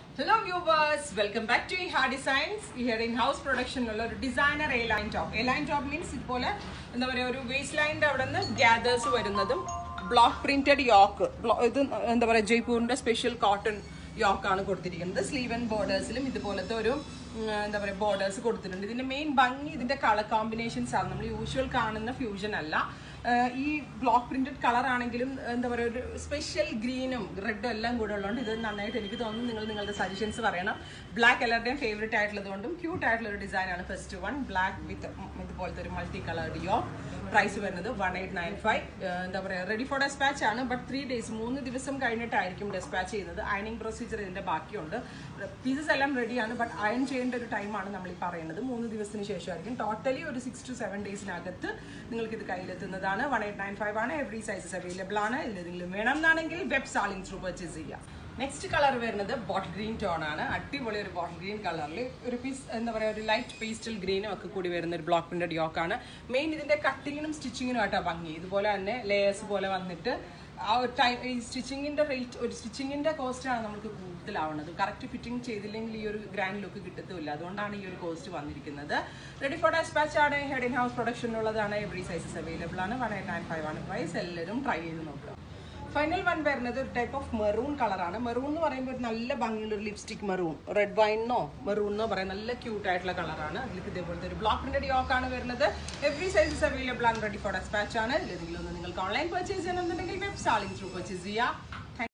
hello viewers welcome back to ഹാ designs here in house പ്രൊഡക്ഷനിലുള്ള ഒരു designer A line top A line top means ഇതുപോലെ എന്താ പറയുക ഒരു വേസ്റ്റ് ലൈനിന്റെ അവിടെ നിന്ന് ഗ്യാദേഴ്സ് വരുന്നതും ബ്ലോക്ക് പ്രിന്റഡ് യോക്ക് ഇത് എന്താ പറയുക ജയ്പൂരിന്റെ സ്പെഷ്യൽ കോട്ടൺ യോക്കാണ് കൊടുത്തിരിക്കുന്നത് സ്ലീവ് ആൻഡ് ബോർഡേഴ്സിലും ഇതുപോലത്തെ ഒരു ഉം, എന്താ പറയുക ബോർഡേഴ്സ് കൊടുത്തിട്ടുണ്ട് ഇതിന്റെ മെയിൻ ഭംഗി ഇതിന്റെ കളർ കോമ്പിനേഷൻസ് ആണ് നമ്മൾ യൂഷ്വൽ കാണുന്ന ഫ്യൂഷൻ അല്ല ആഹ് ഈ ബ്ലോക്ക് പ്രിന്റഡ് കളർ ആണെങ്കിലും എന്താ പറയുക ഒരു സ്പെഷ്യൽ ഗ്രീനും റെഡും എല്ലാം കൂടെ ഉള്ളതുകൊണ്ട് ഇത് നന്നായിട്ട് എനിക്ക് തോന്നുന്നു നിങ്ങൾ നിങ്ങളുടെ സജഷൻസ് പറയണം ബ്ലാക്ക് എല്ലാവരുടെയും ഫേവറേറ്റ് ആയിട്ടുള്ളത് കൊണ്ടും ക്യൂട്ട് ആയിട്ടുള്ള ഒരു ഡിസൈൻ ആണ് ഫസ്റ്റ് വൺ ബ്ലാക്ക് വിത്ത് ഇതുപോലത്തെ ഒരു മൾട്ടി കളർഡ് യോ പ്രൈസ് വരുന്നത് വൺ എയ്റ്റ് നയൻ ഫൈവ് എന്താ പറയുക റെഡി ഫോർ ഡെസ്പാച്ച് ആണ് ബട്ട് ത്രീ ഡേയ്സ് മൂന്ന് ദിവസം കഴിഞ്ഞിട്ടായിരിക്കും ഡെസ്പാച്ച് ചെയ്യുന്നത് അയണിങ് പ്രൊസീജിയർ ഇതിന്റെ ബാക്കിയുണ്ട് പീസസ് എല്ലാം റെഡിയാണ് ബട്ട് അയൺ ചെയ്യേണ്ട ഒരു ടൈമാണ് നമ്മൾ ഈ പറയുന്നത് മൂന്ന് ദിവസത്തിന് ശേഷമായിരിക്കും ടോട്ടലി ഒരു സിക്സ് ടു സെവൻ ഡേയ്സിനകത്ത് നിങ്ങൾക്ക് ഇത് കയ്യിലെത്തുന്നതാണ് വൺ എയ്റ്റ് നയൻ ഫൈവ് ആണ് എവറി സൈസസ് അവൈലബിൾ ആണ് ഇതിലെന്തെങ്കിലും വേണം എന്നാണെങ്കിൽ വെബ് സാളിംഗ് ത്രൂ പർച്ചേസ് ചെയ്യാം നെക്സ്റ്റ് കളർ വരുന്നത് ബോട്ടിൽ ഗ്രീൻ ടോൺ ആണ് അടിപൊളി ഒരു ബോട്ടിൽ ഗ്രീൻ കളറിൽ ഒരു പീസ് എന്താ പറയുക ഒരു ലൈറ്റ് പേസ്റ്റൽ ഗ്രീനും ഒക്കെ കൂടി വരുന്ന ഒരു ബ്ലോക്ക് പ്രിന്റഡ് യോക്ക് ആണ് മെയിൻ ഇതിന്റെ കട്ടിങ്ങിനും സ്റ്റിച്ചിങ്ങിനും ആയിട്ടാണ് ഭംഗി ഇതുപോലെ തന്നെ ലേയേഴ്സ് പോലെ വന്നിട്ട് ആ ഒരു ടൈം ഈ സ്റ്റിച്ചിങ്ങിന്റെ റേറ്റ് ഒരു സ്റ്റിച്ചിങ്ങിന്റെ കോസ്റ്റ് ആണ് നമുക്ക് കൂടുതലാവുന്നത് കറക്റ്റ് ഫിറ്റിംഗ് ചെയ്തില്ലെങ്കിൽ ഈ ഒരു ഗ്രാൻഡ് ലുക്ക് കിട്ടത്തില്ല അതുകൊണ്ടാണ് ഈ ഒരു കോസ്റ്റ് വന്നിരിക്കുന്നത് റെഡി ഫോർ ഡെസ്പാച്ച് ആണ് ഹെഡ് ഇൻ ഹൗസ് പ്രൊഡക്ഷനുള്ളതാണ് എവറി സൈസസ് അവൈലബിൾ ആണ് വൺ എയ്റ്റ് നയൻ ഫൈവ് ആണ് പ്രൈസ് എല്ലാവരും ട്രൈ ചെയ്ത് നോക്കുക ഫൈനൽ വൺ വരുന്നത് ഒരു ടൈപ്പ് ഓഫ് മെറൂൺ കളറാണ് മെറൂൺ എന്ന് പറയുമ്പോൾ ഒരു നല്ല ഭംഗിയുള്ള ഒരു ലിപ്സ്റ്റിക് മെറൂൺ റെഡ് വൈനോ മെറൂൺ എന്നോ പറയാം നല്ല ക്യൂട്ട് ആയിട്ടുള്ള കളറാണ് അതിലേക്ക് ഇതേപോലത്തെ ഒരു ബ്ലോക്ക് പ്രിന്റഡ് യോക്ക് ആണ് വരുന്നത് എവറി സൈസസ് അവൈലബിൾ ആണ് റെഡി ഫോർ ഡെസ്പാച്ച് ആണ് ഇതിലെന്തെങ്കിലും ഒന്ന് നിങ്ങൾക്ക് ഓൺലൈൻ പർച്ചേസ് ചെയ്യണമെന്നുണ്ടെങ്കിൽ വെബ് സാളിംഗ് ത്രൂ പർച്ചേസ് ചെയ്യാം